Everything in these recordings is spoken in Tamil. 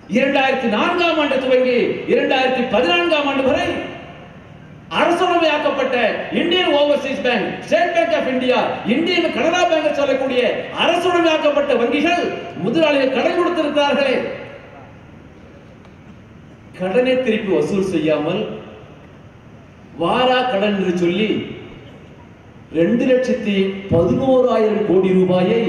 இரண்டாயிரத்தி நான்காம் ஆண்டு துவங்கி இரண்டாயிரத்தி பதினான்காம் ஆண்டு வரை அரசுடைமையாக்கப்பட்ட Indian Overseas Bank State Bank of India Indian Canara bank சொல்லக்கூடிய அரசுடைமையாக்கப்பட்ட வங்கிகள் முதலாளிகள் கடன் கொடுத்திருக்கிறார்களே கடனை திருப்பி வசூல் செய்யாமல் வாரா கடன் என்று சொல்லி ரெண்டு லட்சத்தி பதினோராயிரம் கோடி ரூபாயை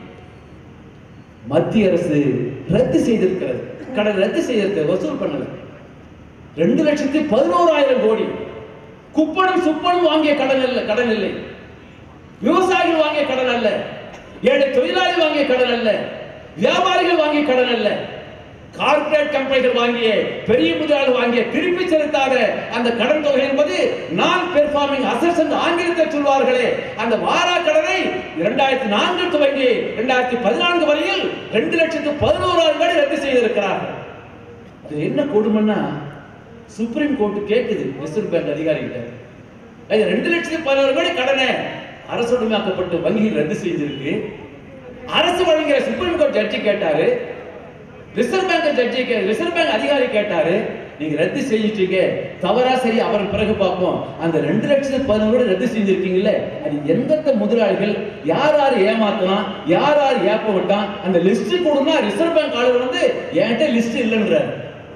மத்திய அரசு ரத்து செய்திருக்கிறது கடன் ரத்து செய்திருக்கிறது வசூல் பண்ணல ரெண்டு லட்சத்தி பதினோராயிரம் கோடி குப்பனும் சுப்பனும் வாங்கிய கடன் அல்ல கடன் இல்லை விவசாயிகள் வாங்கிய கடன் அல்ல ஏழை தொழிலாளி வாங்கிய கடன் அல்ல வியாபாரிகள் வாங்கிய கடன் அல்ல கார்ப்பரேட் கம்பெனிகள் வாங்கிய பெரிய முதலாளி வாங்கிய திருப்பி செலுத்தாத அந்த கடன் தொகை என்பது நான் பெர்ஃபார்மிங் அசட்ஸ் என்று ஆங்கிலத்தில் சொல்வார்களே அந்த வாரா கடனை இரண்டாயிரத்தி நான்கு துவங்கி இரண்டாயிரத்தி பதினான்கு வரையில் ரெண்டு லட்சத்து பதினோராயிரம் கோடி ரத்து செய்திருக்கிறார்கள் அது என்ன கொடுமைன்னா சுப்ரீம் கோர்ட் கேக்குது ரிசர்வ் பேங்க் அதிகாரிகிட்ட அது ரெண்டு லட்சத்தி பதினோரு கோடி கடனை அரசுடைமையாக்கப்பட்டு வங்கியில் ரத்து செய்திருக்கு அரசு வழங்கிய சுப்ரீம் கோர்ட் ஜட்ஜி கேட்டாரு ரிசர்வ் பேங்க் ஜட்ஜி கே- ரிசர்வ் பேங்க் அதிகாரி கேட்டாரு நீங்க ரத்து செஞ்சிட்டீங்க தவறா சரி அவர் பிறகு பார்ப்போம் அந்த ரெண்டு லட்சத்து பதினோரு கோடி ரத்து செஞ்சிருக்கீங்கல்ல அது எந்தெந்த முதலாளிகள் யார் யார் ஏமாத்தலாம் யார் யார் ஏப்ப விட்டான் அந்த லிஸ்ட் கொடுனா ரிசர்வ் பேங்க் ஆளுநர் வந்து என்கிட்ட லிஸ்ட் இல்லைன்றார்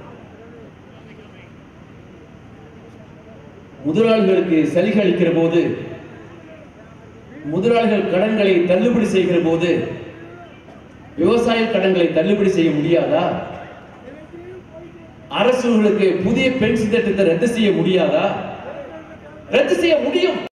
முதலாளிகளுக்கு சலுகை அளிக்கிற போது முதலாளிகள் கடன்களை தள்ளுபடி செய்கிற போது விவசாய கடன்களை தள்ளுபடி செய்ய முடியாதா அரசுகளுக்கு புதிய பென்ஷன் திட்டத்தை ரத்து செய்ய முடியாதா ரத்து செய்ய முடியும்